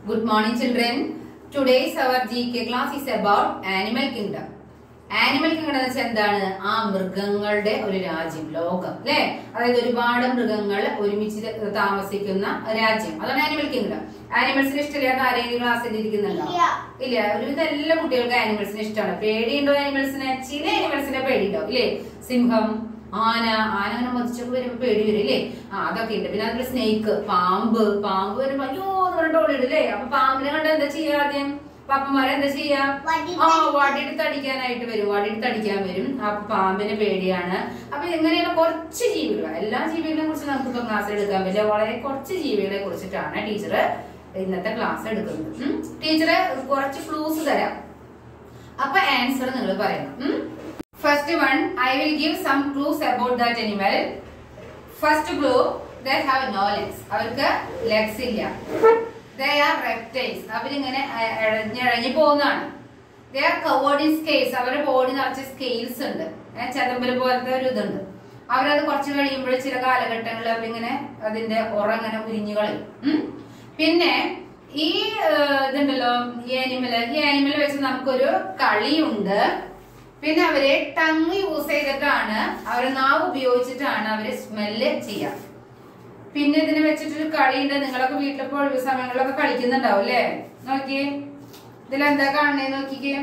Good morning, children. Today's our GK class is about animal kingdom. Animal kingdom എന്ന് വെച്ചാൽ എന്താണ് ആ മൃഗങ്ങളുടെ ഒരു രാജ്യം ലോകം അല്ലെ അതായത് ഒരുപാട് മൃഗങ്ങൾ ഒരുമിച്ച് താമസിക്കുന്ന രാജ്യം അതാണ് ആനിമൽ കിങ്ഡം ആനിമൽസിന് ഇഷ്ടമില്ലാത്ത ആരെങ്കിലും ക്ലാസ്സിൽ ഇരിക്കുന്നുണ്ടോ ഇല്ല. ഇല്ല ഒരുവിധം എല്ലാ കുട്ടികൾക്കും ആനിമൽസിന് ഇഷ്ടമാണ് പേടിയുണ്ടോ ആനിമൽസിന് ചില ആനിമൽസിനെ പേടിയുണ്ടോ ഇല്ലേ സിംഹം ആന ആന അങ്ങനെ മതിച്ചൊക്കെ വരുമ്പോ പേടി വരും ഇല്ലേ ആ അതൊക്കെ ഉണ്ട് പിന്നെ അതിൽ സ്നേക്ക് പാമ്പ് പാമ്പ് വരുമ്പോ അയ്യോ എന്ന് പറഞ്ഞിട്ട് ഓടിയിടും ഇല്ലേ അപ്പൊ പാമ്പിനെ കണ്ട എന്താ ചെയ്യാ ആദ്യം പാപ്പന്മാരെ എന്താ ചെയ്യാ വടിയെടുത്ത് ആ വടിയെടുത്ത് അടിക്കാനായിട്ട് വരും വടിയെടുത്ത് അടിക്കാൻ വരും അപ്പൊ പാമ്പിന് പേടിയാണ് അപ്പൊ ഇങ്ങനെയുള്ള കുറച്ച് ജീവികൾ എല്ലാ ജീവികളെ കുറിച്ച് നമുക്ക് ഇപ്പൊ ക്ലാസ് എടുക്കാൻ പറ്റില്ല വളരെ കുറച്ച് ജീവികളെ കുറിച്ചിട്ടാണ് ടീച്ചർ ഇന്നത്തെ ക്ലാസ് എടുക്കുന്നത് ടീച്ചർ കുറച്ച് ക്ലൂസ് തരാം അപ്പൊ ആൻസർ നിങ്ങൾ പറയണം first one I will give some clues about that animal first clue they have no legs അവർക്ക് ലെഗ്സ് ഇല്ല ദേ ആർ റെപ്റ്റൈൽസ് അവരിങ്ങനെ അ- ഇഴഞ്ഞിഴഞ്ഞ് പോകുന്നതാണ് they are covered in scales അവരുടെ ബോഡി നിറച്ച് സ്കെയിൽസ് ഉണ്ട് ഏ, ചെതമ്പല് പോലത്തെ ഒരു ഇതുണ്ട് അവരത് കുറച്ച് കഴിയുമ്പോൾ ചില കാലഘട്ടങ്ങളിൽ അവരിങ്ങനെ അതിന്റെ ഉറ ഇങ്ങനെ ഉരിഞ്ഞു കളയും ഉം. പിന്നെ ഈ ഏർ, ഇതുണ്ടല്ലോ ഈ ആനിമൽ ഈ ആനിമൽ വെച്ച് നമുക്കൊരു കളിയുണ്ട് പിന്നെ അവര് ടങ് യൂസ് ചെയ്തിട്ടാണ് അവരെ നാവ് ഉപയോഗിച്ചിട്ടാണ് അവര് സ്മെല്ല് ചെയ്യാം പിന്നെ ഇതിനെ വെച്ചിട്ടൊരു കളിയുണ്ട് നിങ്ങളൊക്കെ വീട്ടിലിപ്പോൾ ഒഴിവ് സമയങ്ങളിലൊക്കെ കളിക്കുന്നുണ്ടാവും അല്ലേ നോക്കിയേ ഇതിലെന്താ കാണണേ നോക്കിക്കേ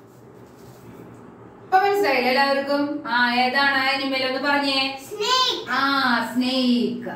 ഇപ്പൊ മനസ്സിലായില്ലേ എല്ലാവർക്കും ആ ഏതാണ് ആനിമൽ എന്ന് പറഞ്ഞേ snake ആ സ്നേക്ക്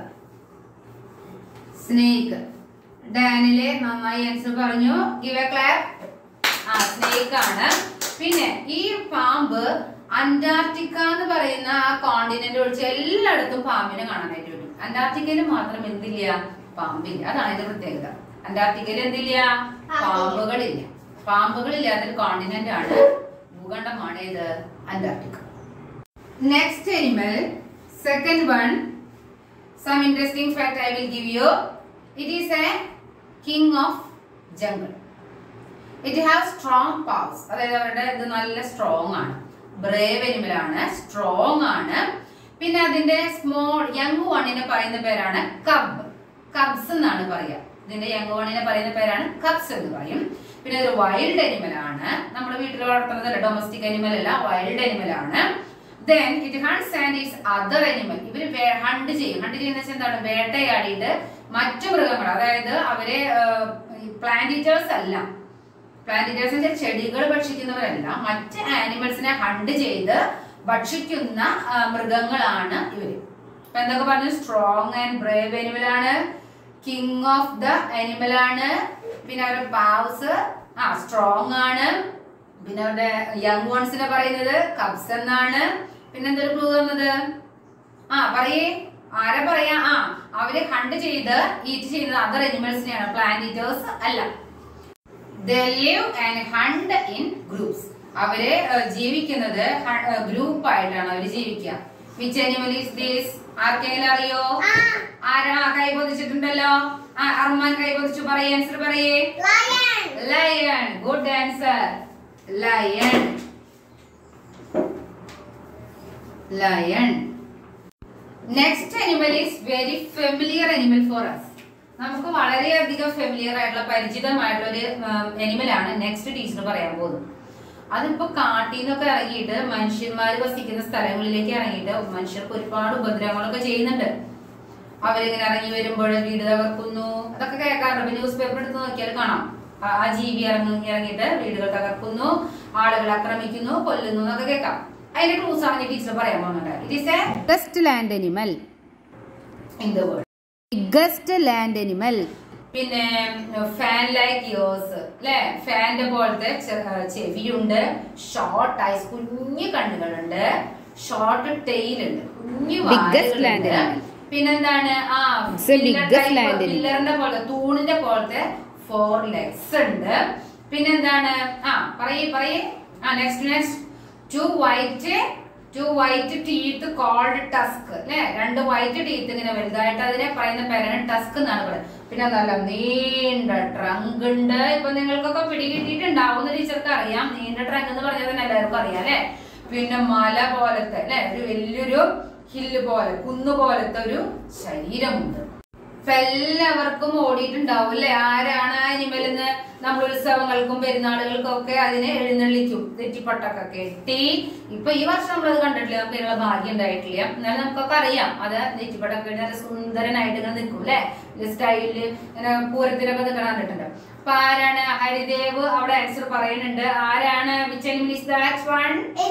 സ്നേക്ക് ഡാനിലെ നന്നായി ആൻസർ പറഞ്ഞു ഗിവ് എ ക്ലാപ്പ് ആ സ്നേക്ക് ആണ് പിന്നെ ഈ പാമ്പ് അന്റാർട്ടിക്ക എന്ന് പറയുന്ന ആ കോണ്ടിനെന്റ് ഒഴിച്ച് എല്ലായിടത്തും പാമ്പിനെ കാണാനായിട്ട് പറ്റും അന്റാർട്ടിക്കയിൽ മാത്രം എന്തില്ല പാമ്പില്ല അതാണ് ഇതിന്റെ പ്രത്യേകത അന്റാർട്ടിക്കയിൽ എന്തില്ല പാമ്പുകളില്ല പാമ്പുകളില്ലാത്തൊരു കോണ്ടിനെന്റ് ആണ് ഭൂഖണ്ഡമാണ് ഇത് Antarctica Next animal, second one, some interesting fact I will give you. It is a king of jungle. It has strong paws. അതായത് അവരുടെ ഇത് നല്ല സ്ട്രോങ് ആണ് ബ്രേവ് എനിമൽ ആണ് സ്ട്രോങ് ആണ് പിന്നെ അതിന്റെ സ്മോൾ യങ് വണ്ണിനെ പറയുന്ന പേരാണ് കബ് കബ്സ് എന്നാണ് പറയുക ഇതിന്റെ യങ് വണ്ണിനെ പറയുന്ന പേരാണ് കബ്സ് എന്ന് പറയും പിന്നെ ഇതൊരു വൈൽഡ് അനിമൽ ആണ് നമ്മുടെ വീട്ടിൽ വളർത്തുന്നതല്ല ഡൊമസ്റ്റിക് അനിമൽ അല്ല വൈൽഡ് അനിമൽ ആണ് then it hunts and eats other animal ഇവര് ഹണ്ട് ചെയ്യും ഹണ്ട് ചെയ്യുന്ന വെച്ചാൽ എന്താണ് വേട്ടയാടിയിട്ട് മറ്റു മൃഗങ്ങൾ അതായത് അവരെ പ്ലാന്റേറ്റേഴ്സ് അല്ല പ്ലാന്റേറ്റേഴ്സ് വെച്ചാൽ ചെടികൾ ഭക്ഷിക്കുന്നവരല്ല മറ്റ് ആനിമൽസിനെ ഹണ്ട് ചെയ്ത് ഭക്ഷിക്കുന്ന ആ, മൃഗങ്ങളാണ് ഇവര് ഇപ്പൊ എന്തൊക്കെ പറഞ്ഞു സ്ട്രോങ് ആൻഡ് ബ്രേവ് അനിമൽ ആണ് കിങ് ഓഫ് ദ അനിമൽ ആണ് പിന്നെ അവരുടെ പാവ്സ് ആ സ്ട്രോങ് ആണ് പിന്നെ അവരുടെ യങ് വൺസിനെ പറയുന്നത് കബ്സ് എന്നാണ് പിന്നെ എന്തൊരു ക്ലൂ തന്നത് ആ പറയേ ആരാ പറയാ ആ അവര് ഹണ്ട് ചെയ്ത് ഈറ്റ് ചെയ്യുന്നത് അതർ അനിമൽസിനെയാണ് പ്ലാന്റ് ഈറ്റേഴ്സ് അല്ല They live and hunt in groups. അവര് ഏഹ്, ജീവിക്കുന്നത് ഗ്രൂപ്പ് ആയിട്ടാണ് അവര് ജീവിക്കുക വിച്ച് അനിമൽ ഈസ് ദിസ് ആർക്കെങ്കിലും അറിയോ ആരാ കൈ പൊതിച്ചിട്ടുണ്ടല്ലോ ആ അർമാൻ കൈ പൊതിച്ചു പറയേ ആൻസർ പറയേ lion lion good answer lion lion next animal is very familiar animal for us നമുക്ക് വളരെയധികം ഫെമിലിയർ ആയിട്ടുള്ള പരിചിതമായിട്ടുള്ള ഒരു അനിമൽ ആണ് നെക്സ്റ്റ് ടീച്ചർ പറയാൻ പോകുന്നത് അതിപ്പോ കാട്ടിൽ നിന്നൊക്കെ ഇറങ്ങിയിട്ട് മനുഷ്യന്മാർ വസിക്കുന്ന സ്ഥലങ്ങളിലേക്ക് ഇറങ്ങിയിട്ട് മനുഷ്യർക്ക് ഒരുപാട് ഉപദ്രവങ്ങളൊക്കെ ചെയ്യുന്നുണ്ട് അവരിങ്ങനെ ഇറങ്ങി വരുമ്പോൾ വീട് തകർക്കുന്നു അതൊക്കെ കേൾക്കാറുണ്ട് ന്യൂസ് പേപ്പർ എടുത്ത് നോക്കിയാൽ കാണാം ആ- ആ ജീവി ഇറങ്ങി ഇറങ്ങിയിട്ട് വീടുകൾ തകർക്കുന്നു ആളുകളെ ആക്രമിക്കുന്നു കൊല്ലുന്നു എന്നൊക്കെ കേൾക്കാം അതിന്റെ ക്ലൂസ് ആണ് ടീച്ചർ പറയാൻ പോകുന്നത് it is a best land animal in the world biggest land animal പിന്നെ ഫാൻ ലൈക്ക് ഇയേഴ്സ് അല്ലെ ഫാന്റെ പോലത്തെ ചെ- ആ, ചെവിയുണ്ട് ഷോർട്ട് ഐസ് കുഞ്ഞു കണ്ണുകളുണ്ട് ഷോർട്ട് ടെയിൽ ഉണ്ട് കുഞ്ഞു Biggest land വാലുകളുണ്ട്. animal. പിന്നെന്താണ് ആ It's the biggest land animal. പില്ലറിന്റെ പോലെ തൂണിന്റെ പോലത്തെ ഫോർ ലെഗ്സ് ഉണ്ട് പിന്നെന്താണ് ആ പറയേ പറയേ ആ next next two white two white teeth called tusk അല്ലെ രണ്ട് വൈറ്റ് ടീത്ത് ഇങ്ങനെ വലുതായിട്ട് അതിനെ പറയുന്ന പേരാണ് ടസ്ക് എന്നാണ് പറയുന്നത് പിന്നെ നല്ല നീണ്ട ട്രങ്ക് ഉണ്ട് ഇപ്പൊ നിങ്ങൾക്കൊക്കെ പിടികിട്ടിയിട്ടുണ്ടാവുന്ന ടീച്ചർക്ക് അറിയാം നീണ്ട ട്രങ്ക് എന്ന് പറഞ്ഞാൽ തന്നെ എല്ലാവർക്കും അറിയാം അല്ലെ പിന്നെ മല പോലത്തെ അല്ലെ ഒരു വലിയൊരു ഹില്ല് പോലെ കുന്നു പോലത്തെ ഒരു ശരീരമുണ്ട് ഇപ്പൊ എല്ലാവർക്കും ഓടിയിട്ടുണ്ടാവും അല്ലെ ആരാണ് അനിമൽ എന്ന് നമ്മൾ ഉത്സവങ്ങൾക്കും പെരുന്നാളുകൾക്കും ഒക്കെ അതിനെ എഴുന്നള്ളിക്കും നെറ്റിപ്പട്ടൊക്കെ കെട്ടി ഇപ്പൊ ഈ വർഷം നമ്മളത് കണ്ടിട്ടില്ല നമുക്ക് ഇതിനുള്ള ഭാഗ്യം ഉണ്ടായിട്ടില്ല എന്നാലും നമുക്കൊക്കെ അറിയാം അത് നെറ്റിപ്പട്ടൊക്കെ കെട്ടി നല്ല സുന്ദരനായിട്ട് ഇങ്ങനെ നിൽക്കും അല്ലെ സ്റ്റൈലില് ഇങ്ങനെ പൂരത്തിലൊക്കെ നിൽക്കണം കണ്ടിട്ടുണ്ട് അപ്പൊ ആരാണ് ഹരിദേവ് അവിടെ ആൻസർ പറയുന്നുണ്ട് ആരാണ് which animal is that one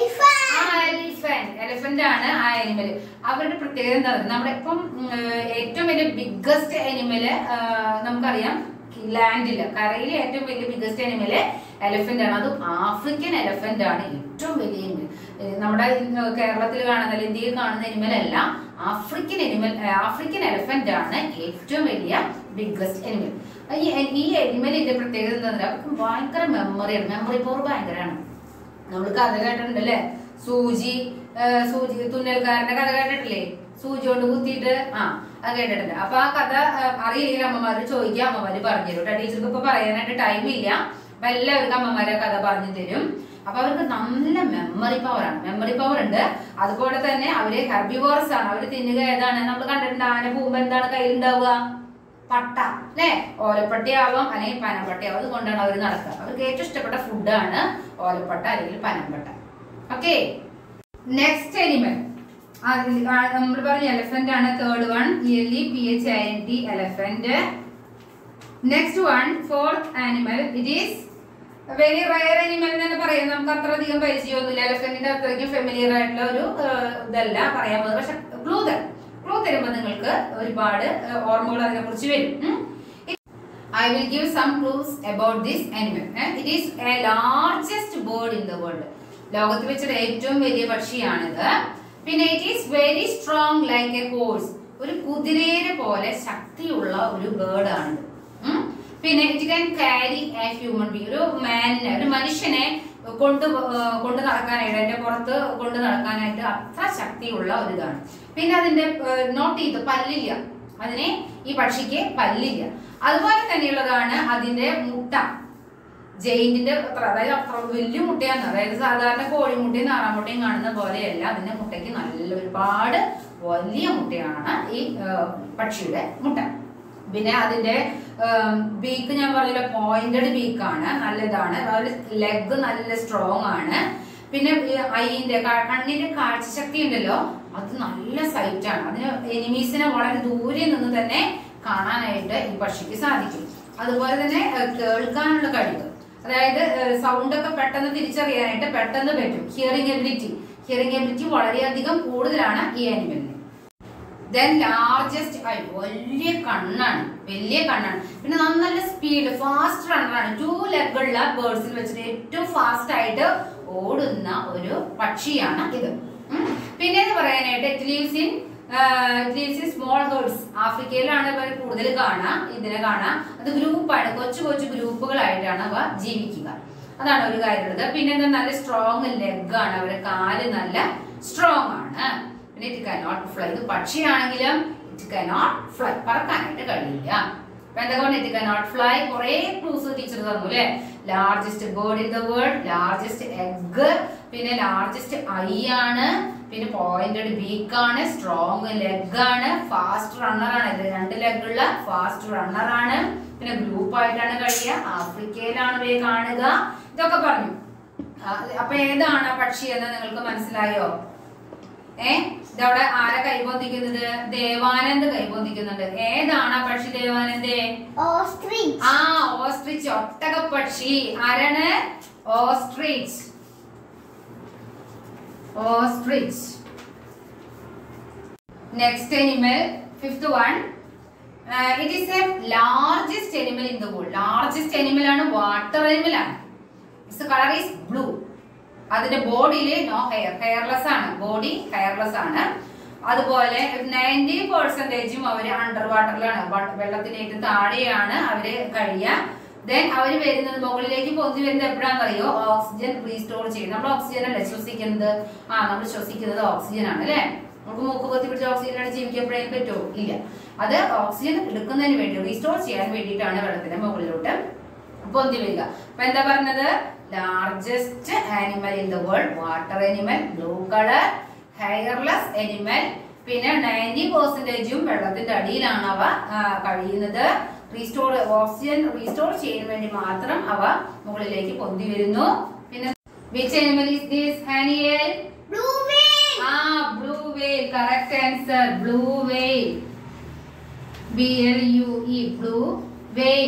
elephant elephant ആണ് ആ അനിമൽ അവരുടെ പ്രത്യേകത എന്താ പറയുക നമ്മുടെ ഇപ്പം ഉം, ഏറ്റവും വലിയ ബിഗ്ഗസ്റ്റ് അനിമല് നമുക്കറിയാം ലാൻഡില് കരയിലെ ഏറ്റവും വലിയ ബിഗ്ഗസ്റ്റ് അനിമല് എലഫന്റ് ആണ് അതും ആഫ്രിക്കൻ എലഫന്റ് ആണ് ഏറ്റവും വലിയ അനിമൽ നമ്മുടെ കേരളത്തിൽ കാണുന്ന അല്ലെങ്കിൽ ഇന്ത്യയിൽ കാണുന്ന അനിമൽ അല്ല ആഫ്രിക്കൻ അനിമൽ ആഫ്രിക്കൻ എലഫന്റ് ആണ് ഏറ്റവും വലിയ ബിഗ്ഗസ്റ്റ് അനിമൽ ഈ ഈ അനിമലിന്റെ പ്രത്യേകത എന്താ പറയുക അവർക്ക് ഭയങ്കര മെമ്മറിയാണ് മെമ്മറി പവർ ഭയങ്കരമാണ് നമ്മൾ കഥ കേട്ടിട്ടുണ്ട് അല്ലേ സൂചി ആ, സൂചി തുന്നൽക്കാരന്റെ കഥ കേട്ടിട്ടില്ലേ സൂചി കൊണ്ട് കുത്തിയിട്ട് ആ അത് കേട്ടിട്ടുണ്ട് അപ്പൊ ആ കഥ ആ, അറിയില്ലെങ്കിൽ അമ്മമാര് ചോദിക്കുക അമ്മമാര് പറഞ്ഞു തരും കേട്ടോ ടീച്ചർക്ക് ഇപ്പൊ പറയാനായിട്ട് ടൈം ഇല്ല അപ്പൊ എല്ലാവർക്കും അമ്മമാരെ കഥ പറഞ്ഞു തരും അപ്പൊ അവർക്ക് നല്ല മെമ്മറി പവർ ആണ് മെമ്മറി പവർ ഉണ്ട് അതുപോലെ തന്നെ അവര് ഹെർബിവോറസ് ആണ് അവര് തിന്നുക ഏതാണ് നമ്മൾ കണ്ടിട്ടുണ്ട് ആന പോകുമ്പോ എന്താണ് കയ്യിലുണ്ടാവുക പട്ട അല്ലെ ഓലപ്പട്ടയാവാം അല്ലെങ്കിൽ പനമ്പട്ടയാവും അതുകൊണ്ടാണ് അവർ നടക്കുക അവർക്ക് ഏറ്റവും ഇഷ്ടപ്പെട്ട ഫുഡാണ് ഓലപ്പട്ട അല്ലെങ്കിൽ പനമ്പട്ട ഓക്കെ നെക്സ്റ്റ് അനിമൽ നമ്മൾ പറഞ്ഞ എലഫന്റ് ആണ് third one early P H I N T elephant next one fourth animal it is very rare animal എന്ന് പറയാം നമുക്ക് അത്ര അധികം പരിചയമൊന്നുമില്ല എലഫന്റിന്റെ അത്രയ്ക്കും ഫെമിലിയർ ആയിട്ടുള്ള ഒരു ആ, ഇതല്ല പറയാൻ പോകുന്നത് പക്ഷെ ക്ലൂ തരും ക്ലൂ തരുമ്പോൾ നിങ്ങൾക്ക് ഒരുപാട് ആ, ഓർമ്മകൾ അതിനെ കുറിച്ച് വരും ഉം. I will give some clues about this animal. Eh, It is a largest bird in the world. ലോകത്ത് വെച്ചൊരു ഏറ്റവും വലിയ പക്ഷിയാണിത് പിന്നെ it is very strong like a horse ഒരു കുതിരേരെ പോലെ ശക്തിയുള്ള ഒരു ബേർഡ് ആണിത് ഉം. പിന്നെ it can carry a human being ഒരു മാനിനെ ഒരു മനുഷ്യനെ കൊണ്ട് പോ- ഏർ കൊണ്ട് നടക്കാനായിട്ട് അതിന്റെ പുറത്ത് കൊണ്ട് നടക്കാനായിട്ട് അത്ര ശക്തിയുള്ള ഒരു ഇതാണ് പിന്നെ അതിന്റെ നോട്ട് ചെയ്ത് പല്ലില്ല അതിനെ ഈ പക്ഷിക്ക് പല്ലില്ല അതുപോലെ തന്നെയുള്ളതാണ് അതിന്റെ മുട്ട ജയിന്റിന്റെ അത്ര അതായത് അത്ര വലിയ മുട്ടയാണ് അതായത് സാധാരണ കോഴിമുട്ടയും നാറാമുട്ടയും കാണുന്ന പോലെയല്ല അതിന്റെ മുട്ടയ്ക്ക് നല്ല ഒരുപാട് വലിയ മുട്ടയാണ് ഈ ആ, പക്ഷിയുടെ മുട്ട പിന്നെ അതിന്റെ ബീക്ക് ഞാൻ പറഞ്ഞ പോയിന്റഡ് ബീക്കാണ് നല്ലതാണ് ലെഗ് നല്ല സ്ട്രോങ് ആണ് പിന്നെ ഈ ഐന്റെ ക- കണ്ണിന്റെ കാഴ്ചശക്തി ഉണ്ടല്ലോ അത് നല്ല സൈറ്റ് ആണ് അതിന് എനിമീസിനെ വളരെ ദൂരെ നിന്ന് തന്നെ കാണാനായിട്ട് ഈ പക്ഷിക്ക് സാധിക്കും അതുപോലെ തന്നെ ഏഹ്, കേൾക്കാനുള്ള കഴിവ് അതായത് സൗണ്ട് ഒക്കെ പെട്ടെന്ന് തിരിച്ചറിയാനായിട്ട് പെട്ടെന്ന് പറ്റും ഹിയറിംഗ് എബിലിറ്റി ഹിയറിംഗ് എബിലിറ്റി വളരെയധികം കൂടുതലാണ് ഈ ആനിമലിന് ദെൻ ലാർജസ്റ്റ് ഐ വലിയ കണ്ണാണ് വലിയ കണ്ണാണ് പിന്നെ നല്ല സ്പീഡ് ഫാസ്റ്റ് റണ്ണറാണ് ടു ലെഗുള്ള ബേർഡ്സിൽ വെച്ചിട്ട് ഏറ്റവും ഫാസ്റ്റ് ആയിട്ട് ഓടുന്ന ഒരു പക്ഷിയാണ് ഇത് ഉം. പിന്നെ എന്ന് പറയാനായിട്ട് it lives in it lives in small herds ആഫ്രിക്കയിലാണ് ഇവർ കൂടുതൽ കാണാം ഇതിനെ കാണാം അത് ഗ്രൂപ്പാണ് കൊച്ചു കൊച്ചു ഗ്രൂപ്പുകളായിട്ടാണ് അവ ജീവിക്കുക അതാണ് ഒരു കാര്യമുള്ളത് പിന്നെ എന്താ നല്ല സ്ട്രോങ് ലെഗ് ആണ് അവരുടെ കാല് നല്ല സ്ട്രോങ് ആണ് പിന്നെ ഇറ്റ് കനോട്ട് ഫ്ലൈ ഇത് പക്ഷിയാണെങ്കിലും ഇറ്റ് കനോട്ട് ഫ്ലൈ പറക്കാനായിട്ട് കഴിയില്ല അപ്പൊ എന്തൊക്കെ പറഞ്ഞു ഇറ്റ് കനോട്ട് ഫ്ലൈ കുറെ ക്ലൂസ് ടീച്ചർ തന്നു അല്ലെ largest bird in the world largest egg പിന്നെ ലാർജസ്റ്റ് ഐ ആണ് പിന്നെ പോയിന്റഡ് ബീക്ക് ആണ് സ്ട്രോങ് ലെഗ് ആണ് ഫാസ്റ്റ് റണ്ണർ ആണ് ഇത് രണ്ട് ലെഗ് ഉള്ള ഫാസ്റ്റ് റണ്ണർ ആണ് പിന്നെ ഗ്രൂപ്പ് ആയിട്ടാണ് കഴിയുക ആഫ്രിക്കയിലാണ് ഇവയെ കാണുക ഇതൊക്കെ പറഞ്ഞു ആ, അപ്പൊ ഏതാണ് ആ പക്ഷി എന്ന് നിങ്ങൾക്ക് മനസ്സിലായോ ഏ ഇതവിടെ ആരെ കൈബോധിക്കുന്നത് ദേവാനന്ദ് കൈബോധിക്കുന്നുണ്ട് ഏതാണ് ആ പക്ഷി ദേവാനന്ദ് Ostrich. ആ ഓസ്ട്രിച്ച് ഒട്ടക പക്ഷി ആരാണ് ostrich ostrich next animal fifth one it is a largest animal in the world largest animal ആണ് വാട്ടർ എനിമൽ ആണ് ഇറ്റ്സ് കളർ ഈസ് ബ്ലൂ അതിന്റെ ബോഡിയിൽ നോ ഹെയർ ഹെയർലെസ് ആണ് ബോഡി ഹെയർലെസ് ആണ് അതുപോലെ നയൻറ്റി പെർസെന്റേജും അവര് അണ്ടർ വാട്ടറിലാണ് വെള്ളത്തിനേക്ക് താഴെയാണ് അവര് കഴിയുക ദെൻ അവര് വരുന്നത് മുകളിലേക്ക് പൊന്തി വരുന്നത് എപ്പോഴാണെന്ന് അറിയോ ഓക്സിജൻ റീസ്റ്റോർ ചെയ്യും നമ്മൾ ഓക്സിജൻ അല്ലേ ശ്വസിക്കുന്നത് ആ നമ്മൾ ശ്വസിക്കുന്നത് ഓക്സിജൻ ആണ് അല്ലേ നമുക്ക് മൂക്ക് പൊത്തി പിടിച്ച ഓക്സിജനാണ് ജീവിക്കപ്പെടാൻ പറ്റുമോ ഇല്ല അത് ഓക്സിജൻ എടുക്കുന്നതിന് വേണ്ടി റീസ്റ്റോർ ചെയ്യാൻ വേണ്ടിയിട്ടാണ് വെള്ളത്തിന്റെ മുകളിലോട്ട് പൊന്തി വരിക അപ്പൊ എന്താ പറഞ്ഞത് largest animal in the world water animal blue colour hairless animal പിന്നെ നയൻറ്റി പെർസെന്റേജും വെള്ളത്തിന്റെ അടിയിലാണ് അവ ആ, കഴിയുന്നത് റീസ്റ്റോർ ഓക്സിജൻ റീസ്റ്റോർ ചെയ്യാൻ വേണ്ടി മാത്രം അവ മുകളിലേക്ക് പൊന്തി വരുന്നു പിന്നെ വിച്ച് animal is this ഹാനിയൽ Blue whale. ആ blue whale correct answer blue whale B L U E blue whale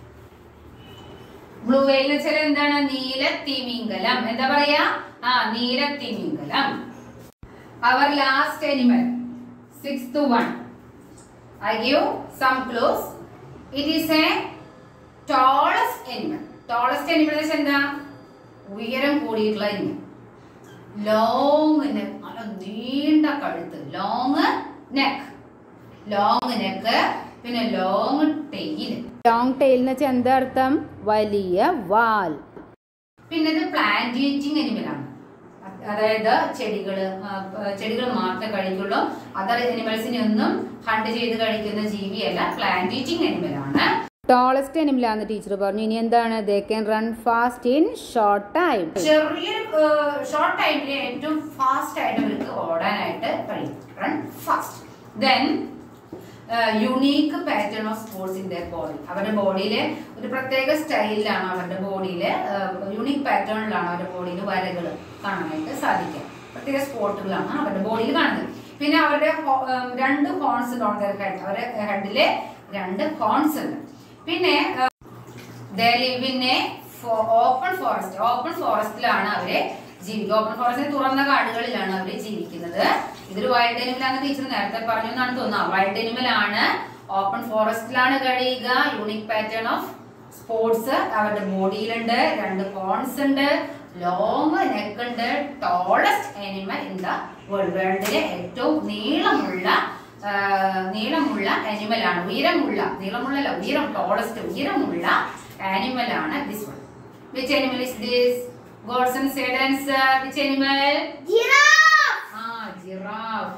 blue whale എന്ന് വെച്ചാൽ എന്താണ് നീലത്തിമിംഗലം എന്താ പറയാ ആ നീലത്തിമിംഗലം our last animal six two one I give some clues it is a tallest animal tallest animal എന്ന് വെച്ചാൽ എന്താ ഉയരം കൂടിയിട്ടുള്ള എനിമൽ ലോങ് നെക്ക് നല്ല നീണ്ട കഴുത്ത് ലോങ് നെക്ക് ലോങ് നെക്ക് പിന്നെ ലോങ് ടെയിൽ ലോങ് ടെയിൽ എന്ന് വെച്ചാൽ എന്താ അർത്ഥം വലിയ വാൽ പിന്നെ ഇത് പ്ലാന്റ് ഈറ്റിംഗ് അനിമലാണ് അതായത് ചെടികള് ചെടികൾ മാത്രമേ കഴിക്കുള്ളൂ അതർ അനിമൽസിനെ ഒന്നും ഹണ്ട് ചെയ്ത് കഴിക്കുന്ന ജീവിയല്ല പ്ലാന്റ് ഈറ്റിംഗ് അനിമലാണ് ടോളസ്റ്റ് എനിമിലാന്ന് ടീച്ചർ പറഞ്ഞു ഇനി എന്താണ് they can run fast in short time ചെറിയൊരു ഷോർട്ട് ടൈമിൽ ഏറ്റവും ഫാസ്റ്റ് ആയിട്ട് അവർക്ക് ഓടാനായിട്ട് കഴിയും run fast then unique pattern of spots in their body അവരുടെ ബോഡിയിലെ ഒരു പ്രത്യേക സ്റ്റൈലിലാണ് അവരുടെ ബോഡിയിൽ യുണീക്ക് പാറ്റേണിലാണ് അവരുടെ ബോഡിയിൽ വരകൾ കാണാനായിട്ട് സാധിക്കുക പ്രത്യേക സ്പോട്ടുകളാണ് അവരുടെ ബോഡിയിൽ കാണുന്നത് പിന്നെ അവരുടെ ഹോ- ഉം, രണ്ട് ഹോൺസ് ഉണ്ട് ഓൺ ദർ ഹെഡ് അവരുടെ ഹെഡില് രണ്ട് ഹോൺസ് ഉണ്ട് പിന്നെ they live in a open forest open ഫോറസ്റ്റിലാണ് അവര് ജീവിക്കുക ഓപ്പൺ ഫോറസ്റ്റിൽ തുറന്ന കാടുകളിലാണ് അവര് ജീവിക്കുന്നത് ഇതൊരു വൈൽഡ് അനിമൽ ടീച്ചർ നേരത്തെ പറഞ്ഞു എന്നാണ് തോന്നുന്നത് വൈൽഡ് അനിമൽ ആണ് ഓപ്പൺ ഫോറസ്റ്റിലാണ് കഴിയുക യൂണിക് പാറ്റേൺ ഓഫ് സ്പോർട്സ് അവരുടെ ബോഡിയിലുണ്ട് രണ്ട് കോൺസ് ഉണ്ട് ലോങ് നെക്ക് ഉണ്ട് tallest animal in the world വേൾഡിലെ ഏറ്റവും നീളമുള്ള ആ, നീളമുള്ള അനിമൽ ആണ് ഉയരമുള്ള നീളമുള്ള ഉയരം ടോളസ്റ്റ് ഉയരമുള്ള ആനിമൽ ആണ് this one which animal is this ഗോഡ്സൺ സൈഡ് ആൻസർ വിച്ച് അനിമൽ Giraffe. ആ ജിറാഫ്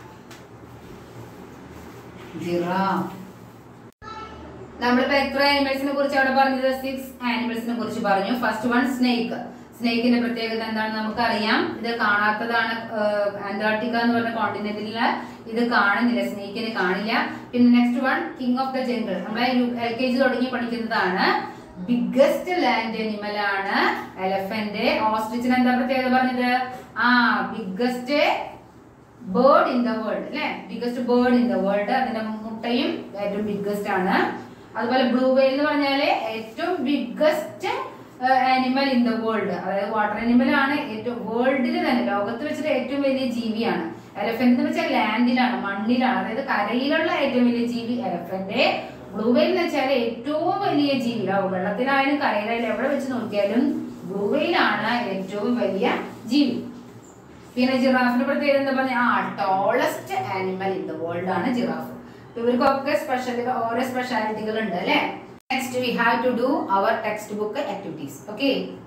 ജിറാഫ് നമ്മളിപ്പോ എത്ര ആനിമൽസിനെ കുറിച്ച് അവിടെ പറഞ്ഞത് സിക്സ് ആനിമൽസിനെ കുറിച്ച് പറഞ്ഞു ഫസ്റ്റ് വൺ സ്നേക്ക് സ്നേക്കിന്റെ പ്രത്യേകത എന്താണെന്ന് നമുക്കറിയാം ഇത് കാണാത്തതാണ് അന്റാർട്ടിക്ക എന്ന് പറഞ്ഞ കോണ്ടിനെന്റിൽ ഇത് കാണുന്നില്ല സ്നേക്കിനെ കാണില്ല പിന്നെ next one king of the jungle നമ്മളെ എൽ കെ ജി തുടങ്ങി പഠിക്കുന്നതാണ് ബിഗ്ഗസ്റ്റ് ലാൻഡ് അനിമൽ ആണ് എലഫന്റ് ഓസ്ട്രിച്ചിന് എന്താ പ്രത്യേകത പറഞ്ഞത് ആ biggest bird in the world അല്ലെ biggest bird in the world അതിന്റെ മുട്ടയും ഏറ്റവും ബിഗ്ഗസ്റ്റ് ആണ് അതുപോലെ ബ്ലൂ വെയിൽ എന്ന് പറഞ്ഞാല് ഏറ്റവും biggest animal in the world അതായത് വാട്ടർ ആനിമൽ ആണ് ഏറ്റവും വേൾഡിൽ തന്നെ ലോകത്ത് വെച്ചിട്ട് ഏറ്റവും വലിയ ജീവിയാണ് എലഫന്റ് എന്ന് വെച്ചാൽ ലാൻഡിലാണ് മണ്ണിലാണ് അതായത് കരയിലുള്ള ഏറ്റവും വലിയ ജീവി എലഫന്റ് ബ്ലൂ വെയിൽ എന്ന് വെച്ചാൽ ഏറ്റവും വലിയ ജീവി ലോ- വെള്ളത്തിലായാലും കരയിലായാലും എവിടെ വെച്ച് നോക്കിയാലും ബ്ലൂ വെയിലാണ് ഏറ്റവും വലിയ ജീവി പിന്നെ ജിറാഫിന്റെ പ്രത്യേകത എന്താ പറഞ്ഞ ആ tallest animal in the world ആണ് ജിറാഫ് ഇവർക്കൊക്കെ സ്പെഷ്യൽ ഓരോ സ്പെഷ്യാലിറ്റികൾ ഉണ്ട് അല്ലെ next we have to do our textbook activities okay